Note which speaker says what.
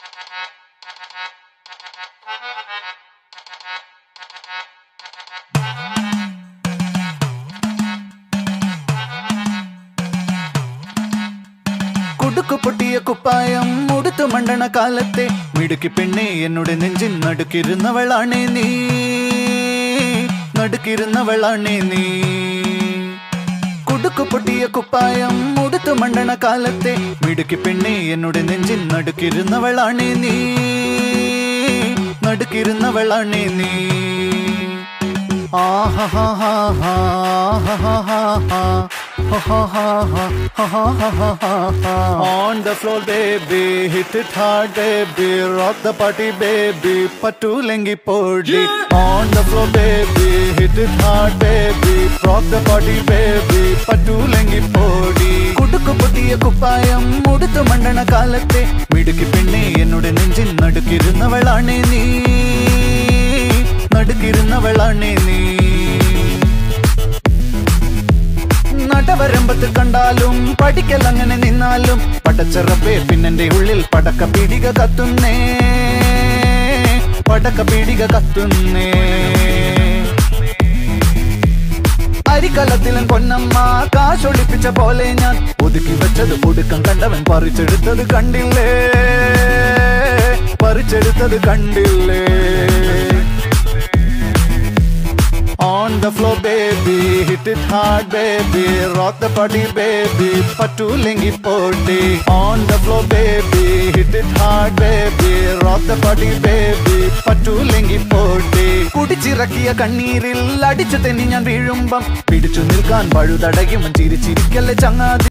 Speaker 1: കുടുക്കു പൊട്ടിയ കുപ്പായം മുടുത്തു മണ്ടണ കാലത്തെ മിടുക്കി പെണ്ണെ എന്നോട് നെഞ്ചിൻ നടുക്കിരുന്നവളാണേ നീ നടുക്കിരുന്നവളാണേ നീ കുടുക്കു പൊട്ടിയ കുപ്പായം മുടുത്തു മണ്ടണ കാലത്തെ മിടുക്കി പെണ്ണെ എന്നോട് നെഞ്ചിൻ നടുക്കിരുന്നവളാണേ നീ നടുക്കിരുന്നവളാണേ നീ On the floor, baby, hit it hard, baby, rock the party, baby, patulengi podi. On the floor, baby, hit it hard, baby, rock the party, baby, patulengi podi. കുടുക്കു പൊട്ടിയ കുപ്പായം മുടുത്തു മണ്ടണ കാലത്തെ മിടുക്കി പെണ്ണെ എന്നോട് നെഞ്ചിൻ നടുക്കിരുന്നവളാണേ നീ നടുക്കിരുന്നവളാണേ നീ നടവരമ്പത്ത് കണ്ടാലും പഠിക്കൽ അങ്ങനെ നിന്നാലും പടച്ചറപ്പേ പിന്നെന്റെ ഉള്ളിൽ പടക്ക പീടിക കത്തുന്നേ പടക്ക പീടിക കത്തുന്നേ അരിക്കലത്തിലും പൊന്നമ്മ കാശൊളിപ്പിച്ച പോലെ ഞാൻ ഒതുക്കി വെച്ചത് ഒടുക്കം കണ്ടവൻ പറിച്ചെടുത്തത് കണ്ടില്ലേ പറിച്ചെടുത്തത് കണ്ടില്ലേ On the floor, baby, hit it hard, baby, rock the party, baby, patulengi podi. On the floor, baby, hit it hard, baby, rock the party, baby, patulengi podi. കുടിച്ചിറക്കിയ കണ്ണീരിൽ അടിച്ചു തെന്നി ഞാൻ വീഴുമ്പം പിടിച്ചു നിൽക്കാൻ പഴുതടയും ചിരിച്ചിരിക്കല്ലേ ചങ്ങാതി